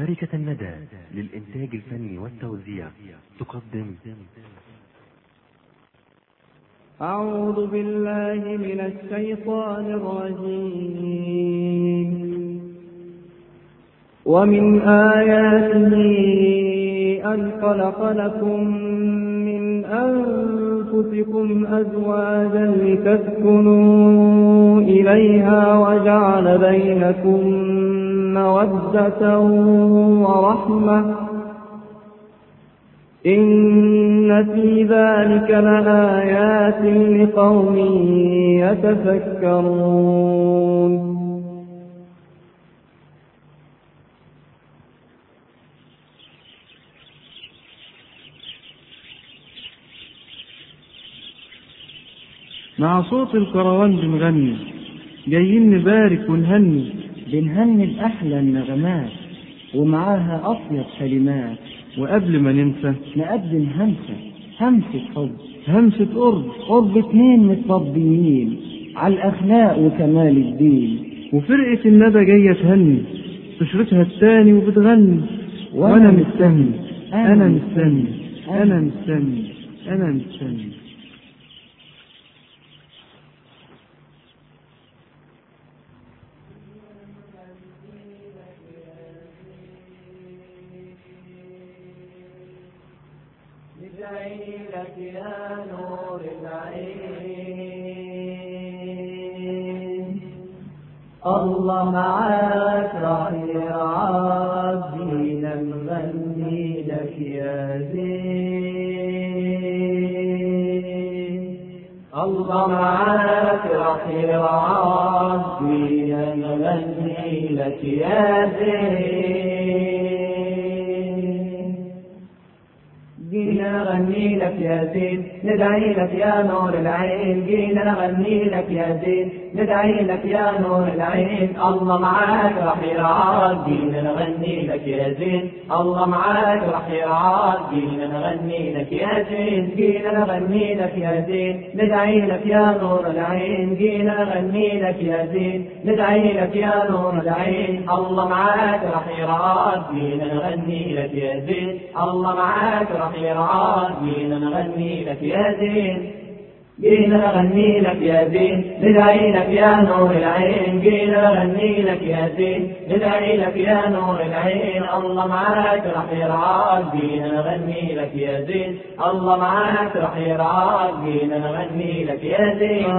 شركة الندى للإنتاج الفني والتوزيع تقدم أعوذ بالله من الشيطان الرجيم ومن آياته أن خلق لكم من أنفسكم أزواجا لتسكنوا إليها وجعل بينكم مودة ورحمة إن في ذلك لآيات لقوم يتفكرون مع صوت الكروان بنغني جايين نبارك ونهني بنهني الأحلى النغمات ومعاها أطيب كلمات وقبل ما ننسى نقدم همسة همسة حب همسة قرب قرب اتنين متربيين على الأخلاق وكمال الدين وفرقة الندى جاية تهني تشرتها التاني وبتغني وأنا مستني أنا مستني أنا مستني أنا مستني لك يا نور العين الله معاك راح يعدينا نغني لك يا زين الله معاك راح يعدينا نغني لك يا زين جينا نغني لك يا زين ندعي لك يا نور العين جينا نغني لك يا زين ندعي لك يا نور العين الله معاك راح يرعاك جينا نغني لك يا زين الله معاك راح يرعاك جينا نغني لك يا زين جينا نغني لك يا زين ندعي لك يا نور العين جينا نغني لك يا زين ندعي لك يا نور العين الله معاك راح يرعاك جينا نغني لك يا زين الله معاك راح يرعاك جينا نغني لك يا زين جينا نغني لك يا زين ندعي لك يا نور العين جينا نغني لك يا زين ندعي لك يا نور العين الله معاك راح يرعاك جينا نغني لك يا زين الله معاك راح يرعاك جينا نغني لك يا زين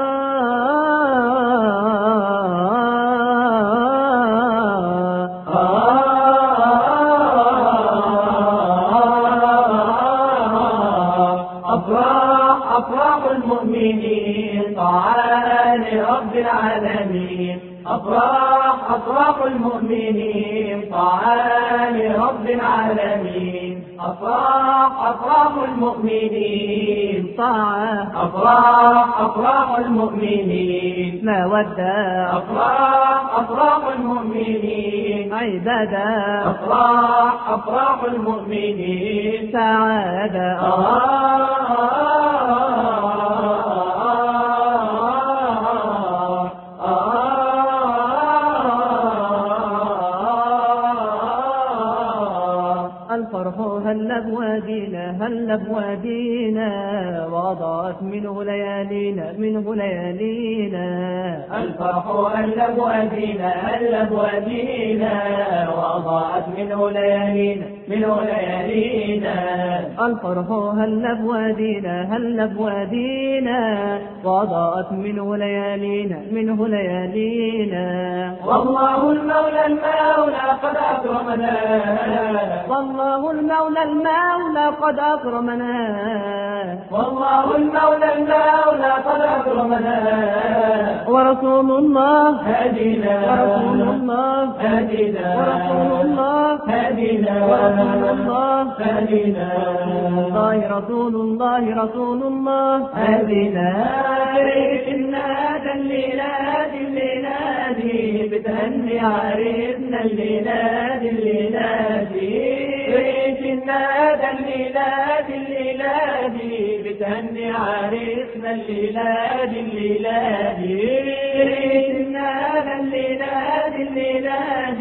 أفراح أفراح المؤمنين طاعة لرب العالمين أفراح أفراح المؤمنين طاعة لرب العالمين أفراح أفراح المؤمنين طاعة أفراح أفراح المؤمنين مودة أفراح أفراح المؤمنين عبادة أفراح أفراح المؤمنين سعادة الفرح هل بوادينا هل بوادينا وضاءت منه ليالينا منه ليالينا الفرح هل بوادينا هل بوادينا وأضاءت منه ليالينا منه ليالينا الفرح هل بوادينا هل بوادينا وضاءت منه ليالينا منه ليالينا والله المولى المولى قد أكرمنا والله المولى المولى قد أكرمنا والله المولى المولى قد أكرمنا ورسول الله هدينا ورسول الله هدينا ورسول الله هدينا ورسول الله هدينا الله رسول الله رسول الله هدينا ريت النادى الليلاد الليلادي بتهني عريسنا الليلاد الليلادي ريت النادى الليلاد الليلادي بتهني عريسنا الليلاد الليلادي ريت النادى الليلاد الليلادي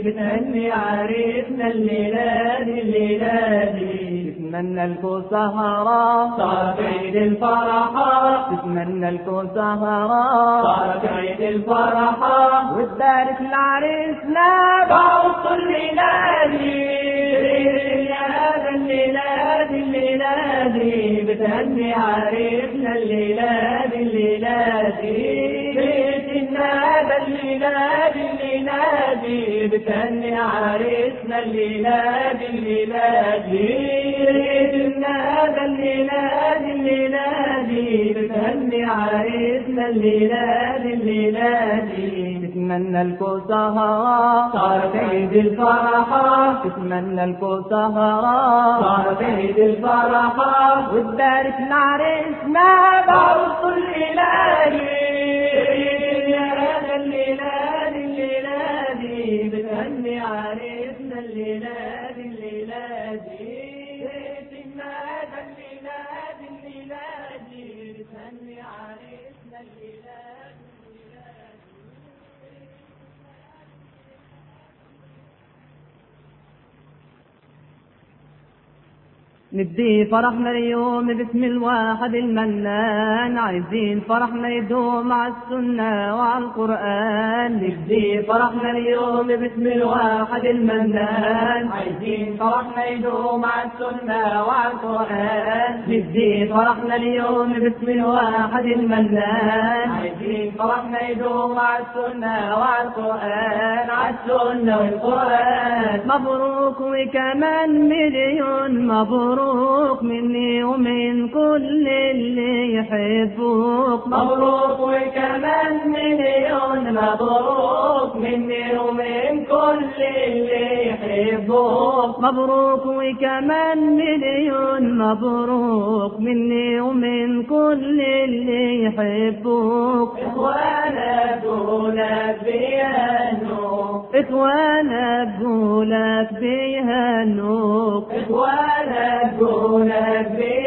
بتهني عريسنا الليلة دي الليلة دي تتمنى لكم سهرة صارت عيد الفرحة تتمنى لكم سهرة صارت عيد الفرحة وتبارك لعريسنا بعوض الليلة دي هذا الليلة دي الليلة دي بتهني عريسنا الليلة دي الليلة دي بيت النادى الليلة دي الليلة دي بتهني عريسنا الليلة دي الليلة دي بيت النادى الليلة دي الليلة دي بتهني عريسنا الليلة دي الليلة دي تتمنى لكم سهرة صارت عيد الفرحة تتمنى لكم سهرة صارت عيد الفرحة وتبارك لعريسنا بعرض الإلهي يا الليلة دي الليلة دي بتهني عريسنا الليلة دي الليلة دي النادى الليلة دي الليلة دي بتهني عريسنا الليلة دي ندي فرحنا اليوم باسم الواحد المنان عايزين فرحنا يدوم على السنة وعلى القرآن ندي فرحنا اليوم باسم الواحد المنان عايزين فرحنا يدوم على السنة وعلى القرآن ندي فرحنا اليوم باسم الواحد المنان عايزين فرحنا يدوم على السنة وعلى القرآن على السنة والقرآن مبروك وكمان مليون مبروك مني ومن كل اللي يحبوك مبروك وكمان مليون مبروك مني ومن كل اللي يحبوك مبروك وكمان مليون مبروك مني ومن كل اللي يحبوك اخوانا دولك بيهنوك اخوانا بقولك بيهنوك اخوانا دولك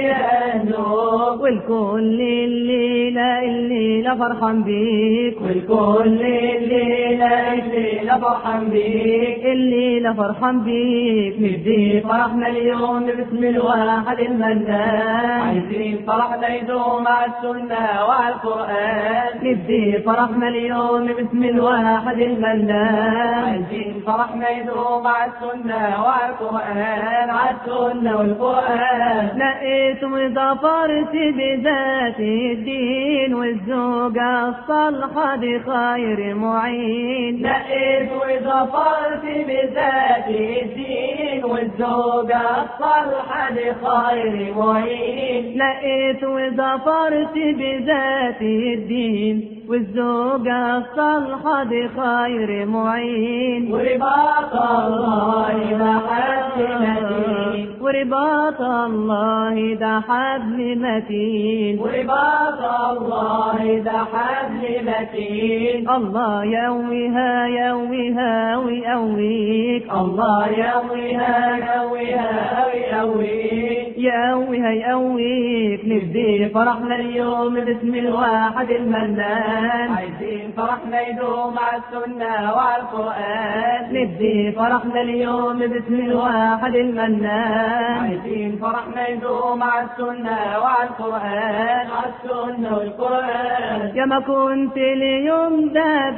بيهنوك والكل الليلة الليلة فرحان بيك والكل الليلة الليلة فرحان بيك الليلة فرحان بيك ندي فرحنا اليوم باسم الواحد المنان عايزين فرحنا يدوم على السنة وعلى القرآن ندي فرحنا اليوم باسم الواحد المنان عايزين فرحنا يدوم على السنة وعلى القرآن على السنة والقرآن لقيت وظفرت بذات الدين والزوجة الصالحة دي خير معين لقيت وظفرت بذات الدين والزوجة الصالحة لخير معين لقيت وظفرت بذات الدين والزوجة الصالحة دي خير معين ورباط الله محل متين ورباط الله ده حبل متين ورباط الله ده حبل متين الله يويها يويها ويقويك الله يقويها يقويها ويقويك يقويها يقويك نبدي فرحنا اليوم باسم الواحد المنان عايزين فرحنا يدوم على السنة وعلى القرآن نبدي فرحنا اليوم باسم الواحد المنان عايزين فرحنا يدوم على السنة وعلى القرآن على السنة والقرآن يا ما كنت اليوم ده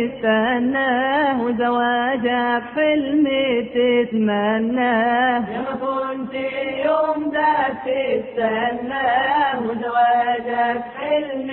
بتستناه وزواجك حلم تتمناه يا ما كنت اليوم ده تستناه وزواجك حلم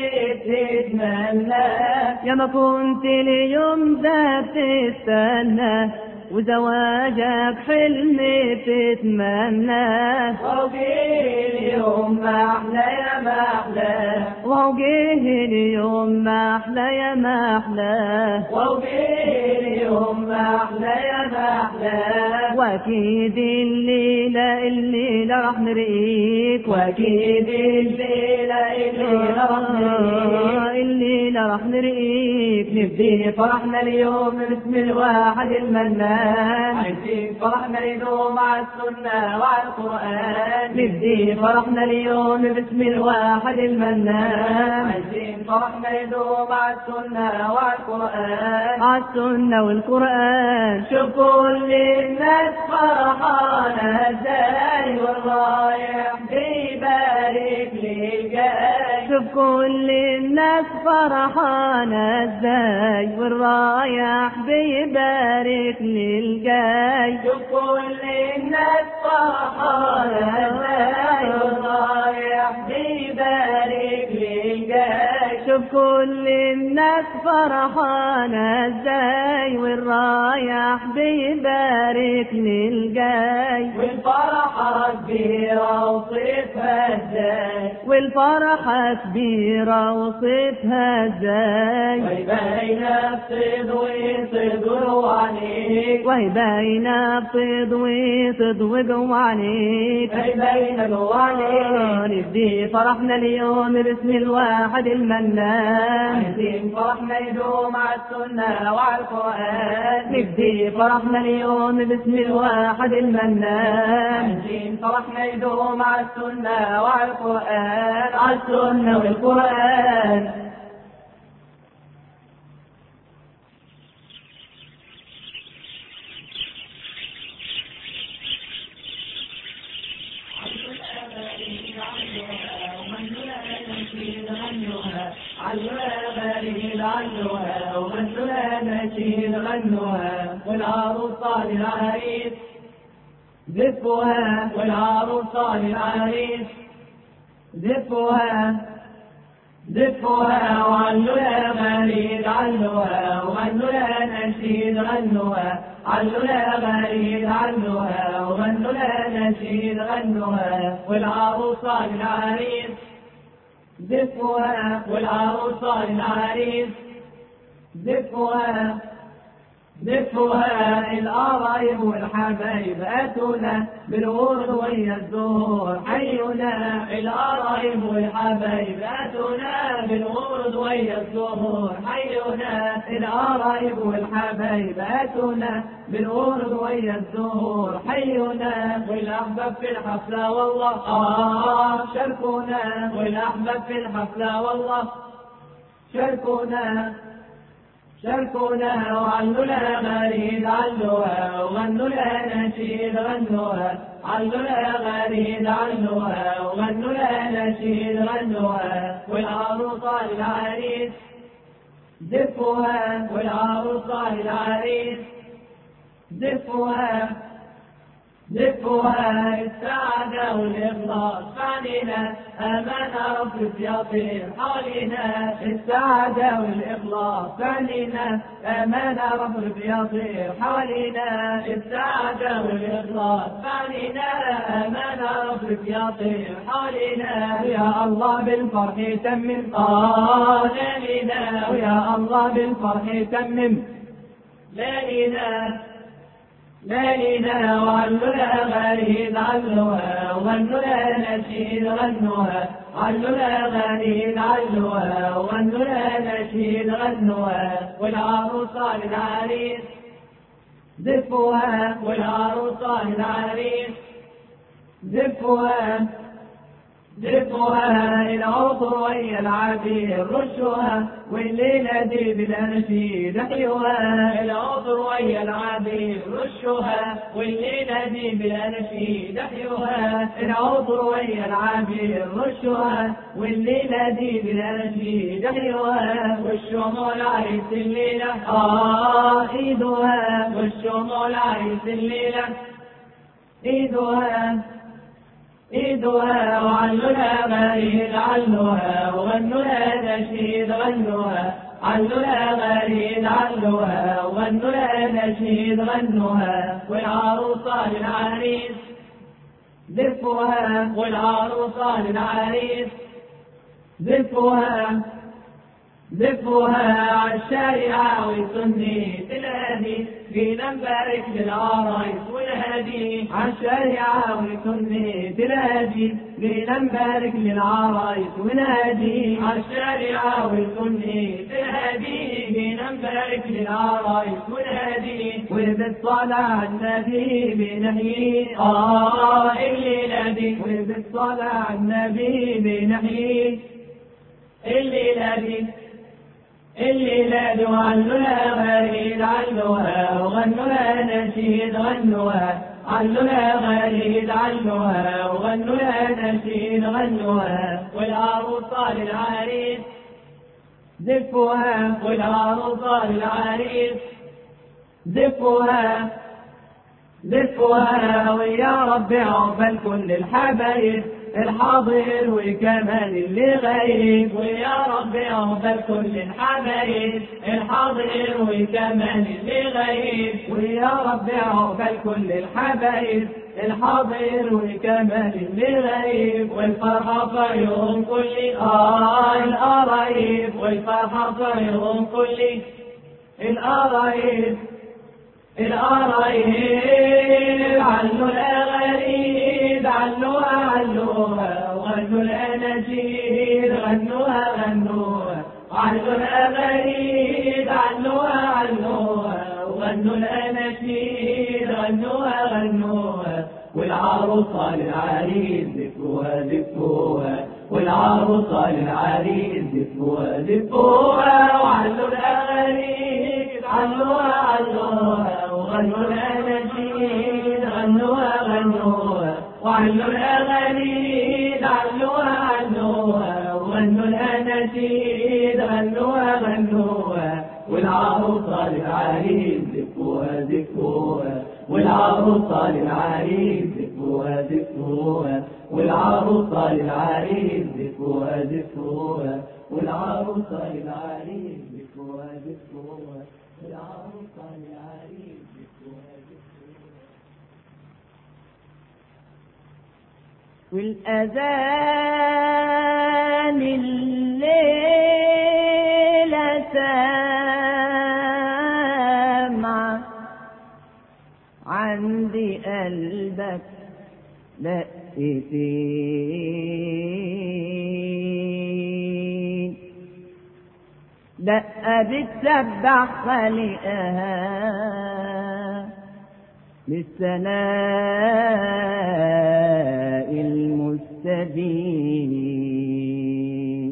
تتمناه يا ما كنت اليوم ده بتستناه وزواجك حلم تتمناه وجه اليوم ما احلى يا ما احلى وهو جه اليوم ما احلى يا ما احلاه وجه اليوم ما احلى يا ما احلى واكيد الليله الليله راح نرقيك واكيد الليله الليله راح نرقيك الليله راح نرقيك نبدي فرحنا اليوم باسم الواحد المنان عايزين فرحنا اليوم مع السنة وعلى القرآن للدين فرحنا اليوم باسم الواحد المنان عايزين فرحنا اليوم مع السنة وعلى القرآن على السنة والقرآن شوف كل الناس فرحانة ازاي والرايح بيبارك لي جاي شوف كل الناس فرحانة ازاي والرايح بيبارك للجاي شوف كل الناس فرحانة ازاي والرايح بيبارك لي جاي شوف كل الناس فرحانة ازاي والرايح بيبارك للجاي والفرحة كبيرة وصيفها ازاي والفرحة كبيرة وصفها ازاي وهي باينة بتضوي تضوي عليك وهي باينة بتضوي تضوي عليك وهي باينة جواليك نبدي فرحنا اليوم باسم الواحد المنان عايزين فرحنا يدوم على السنة وعلى القرآن نبدي فرحنا اليوم باسم الواحد المنان عايزين فرحنا يدوم على السنة وعلى القرآن على السنة والقرآن علوها غريب عنها وغنوها نشيد غنوها والعروسة للعريس زفوها والعروسة للعريس زفوها زفوها وعلوها غريب علوها وغنوها نشيد غنوها علوها غريب علوها وغنوها نشيد غنوها والعروسة للعريس زفوها والعروسة للعريس زفوها زفوها القرايب والحبايب أتونا بالورد ويا الزهور حينا القرايب والحبايب أتونا بالورد ويا الزهور حينا القرايب والحبايب أتونا بالورد ويا الزهور حينا والأحباب في الحفلة والله آه شاركونا والأحباب في الحفلة والله شاركونا شاركونا وعلوا لها غريد علوها وغنوا لها نشيد غنوها علوا لها غريد علوها وغنوا لها نشيد غنوها والعروسة للعريس زفوها والعروسة للعريس زفوها زفوها السعادة والإخلاص علينا أمانة رب يطير حولنا السعادة والإخلاص علينا أمانة رب يطير حولنا السعادة والإخلاص علينا أمانة رب يطير حولنا يا الله بالفرح تمم آه ليلنا ويا الله بالفرح تمم ليلنا ليلنا وعلنا غريب علوها وغننا نشيد غنوها علنا غريب علوها وغننا نشيد غنوها والعروسة للعريس زفوها والعروسة للعريس زفوها زفوها العطر ويا العبير رشوها والليلة دي بالأناشيد احيوها العطر ويا العبير رشوها والليلة دي بالأناشيد احيوها العطر ويا العبير رشوها والليلة دي بالأناشيد احيوها والشمول عريس الليلة آه ايدوها والشمول عريس الليلة ايدوها إيدها وعلنا مريد علوها وغنوها نشيد غنوها علوها مريد علوها وغنوها نشيد غنوها والعروسة للعريس زفوها والعروسة للعريس زفوها زفوها عالشارع وسني الهدي فينا نبارك للعرايس والهدي عالشريعة وسنة الهدي بينا نبارك للعرايس ونادي عالشريعة وسنة الهدي بينا نبارك للعرايس ونادي وبالصلاة على النبي بنحيي آه الليلة دي وبالصلاة على النبي بنحيي الليلة دي الليلة دي وعلوها غريد علوها وغنوها نشيد غنوها علوها غريد علوها وغنوها نشيد غنوها والعروسة للعريس زفوها والعروسة للعريس زفوها زفوها ويا رب عقبال كل الحبايب الحاضر وكمان اللي غايب ويا رب عقبال كل الحبايب الحاضر وكمان اللي غايب ويا رب عقبال كل الحبايب الحاضر وكمان اللي غايب والفرحة في يوم كل آه القرايب والفرحة في يوم كل القرايب القرايب علوا الأغاريد علوها علوها وغنوا الأناشيد غنوها غنوها علوا الأغاريد علوها علوها وغنوا الأناشيد غنوها غنوها والعروسة للعريس زفوها زفوها والعروسة للعريس زفوها زفوها وعلوا الأغاني علوها علوها وغنوا الأناشيد غنوها غنوها وعلوا الأغاني علوها علوها وغنوا الأناشيد غنوها غنوها والعروسة للعريس زفوها زفوها والعروسة للعريس زفوها زفوها والعروسة للعريس زفوها زفوها والعروسة للعريس زفوها زفوها والعروسة للعريس زفوها زفوها والأذان الليلة سامع عندي قلبك دقتين دقة بتسبح خلقها للسناء المستبين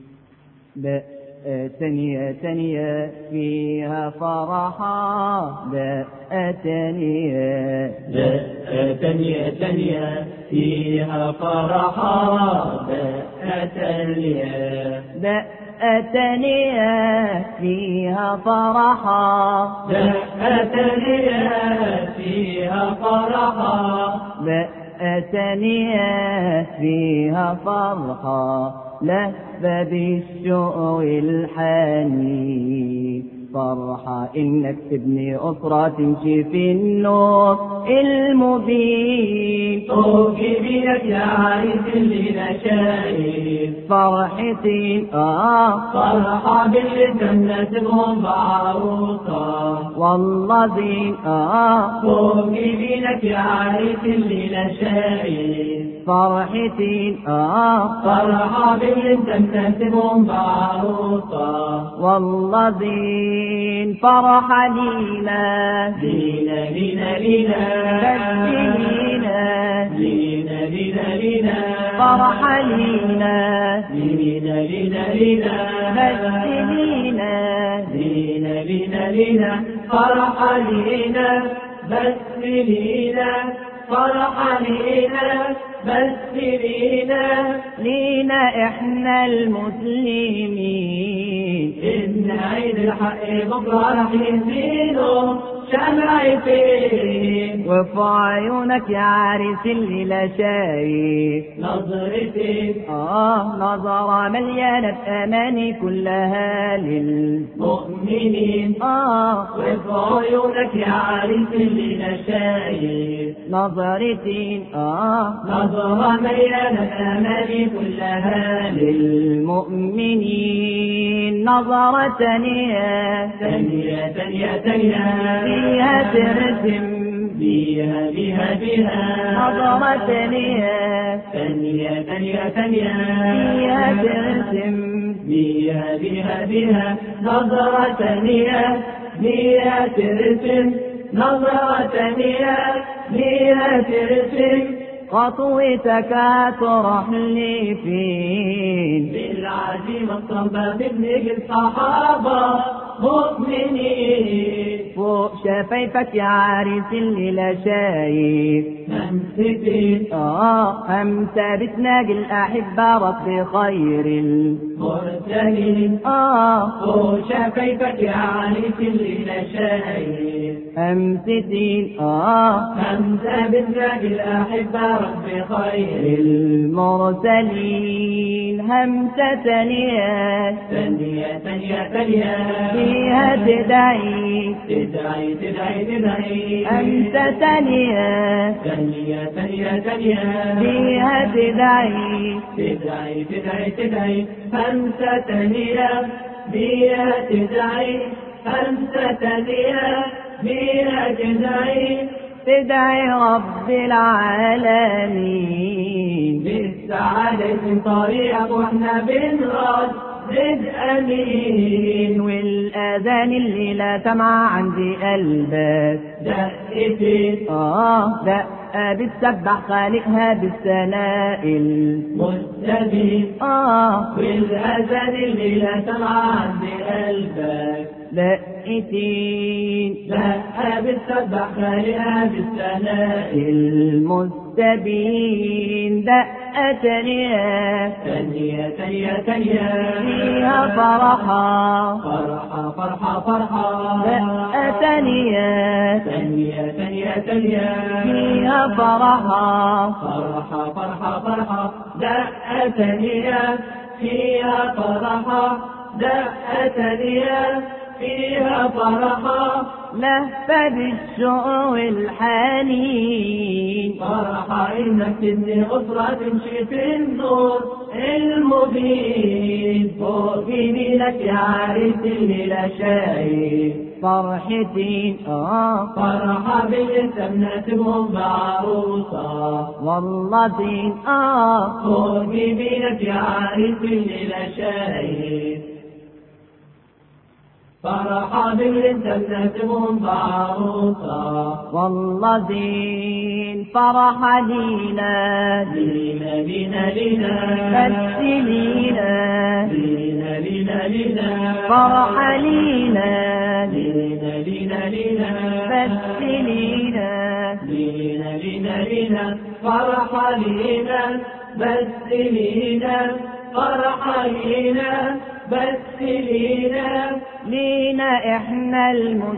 دقة تانية تانية فيها فرحة دقة تانية دقة تانية تانية فيها فرحة دقة تانية دقة تانية فيها فرحة دقة تانية فيها فرحة دقة تانية فيها فرحة لهفة بالشوق والحنين فرحة إنك تبني أسرة تمشي في النور المبين طوفي بيدك يا عريس اللي نشايف فرحتي آه فرحة بالجنة تبهم بعروسة والله زين آه طوفي بيدك يا عريس اللي نشايف فرحتي آه فرحة بالجنة تبهم بعروسة والله زين فرحة لينا لينا لينا لينا بس لينا لينا لينا لينا فرحة لينا لينا لينا لينا بس لينا لينا لينا لينا فرحة لينا بس لينا فرحة لينا بس لينا لينا احنا المسلمين إن عيد الحق بكرة رح يزيدوا شمعتين وفي عيونك يا عريس اللي لا شايف نظرتين آه نظرة مليانة بأماني كلها لل مؤمنين آه وفي عيونك يا عريس اللي لا شايف نظرتي آه نظرة مليانة أماني كلها للمؤمنين نظرة ثانية تانية تانية تانية فيها ترسم بيها بيها بيها نظرة ثانية ثانية ثانية ثانية فيها ترسم بيها بيها بيها نظرة ثانية بيها ترسم نظرة ثانية بيها ترسم خطوتك تروح لي فين بالعزيمة الصلبة تبلغ الصحابة مؤمنين فوق شفايفك يا عريس اللي لا شايف همستين اه امتى بتناجي الاحبة رب خير ال... مرسلين اه فوق شفايفك يا عريس اللي لا شايف امستين اه همسة بتلاقي الأحبة رب خير المرسلين همسة ثانية ثانية ثانية ثانية فيها تدعي تدعي تدعي تدعي همسة ثانية ثانية ثانية ثانية فيها تدعي تدعي تدعي تدعي همسة ثانية بيها تدعي همسة ثانية بيها تدعي تدعي رب العالمين بالسعادة طريق واحنا بنرد أمين والأذان اللي لا سمع عندي قلبك دقتين آه دقة بتسبح خالقها بالثناء ال- مستبين آه والأذان اللي لا سمع عند قلبك دقتين لا بتسبح خالقها بالثناء المستبين دقة ثانية ثانية ثانية ثانية فيها فرحة فرحة فرحة فرحة دقة ثانية ثانية ثانية ثانية فيها فرحة فرحة فرحة فرحة دقة ثانية فيها فرحة دقة ثانية فيها فرحة لهفة بالشوق والحنين فرحة إنك تبني أسرة تمشي في النور المبين فوق يمينك يا عريس اللي لا شايف فرحتي آه فرحة بالنسبة مناسبهم بعروسة والله دين آه فوق يمينك يا عريس اللي لا شايف فرحة بالنسبة مناسبهم بعروسة والله دين فرح لينا لينا لينا لينا بس لينا لينا لينا لينا فرح لينا لينا لينا لينا بس لينا لينا لينا لينا فرحة لينا بس لينا فرحة لينا بس لينا لينا احنا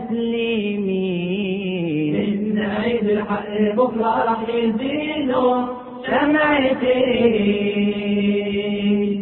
المسلمين إن عيد الحق بكرة راح يزينوا شمعتين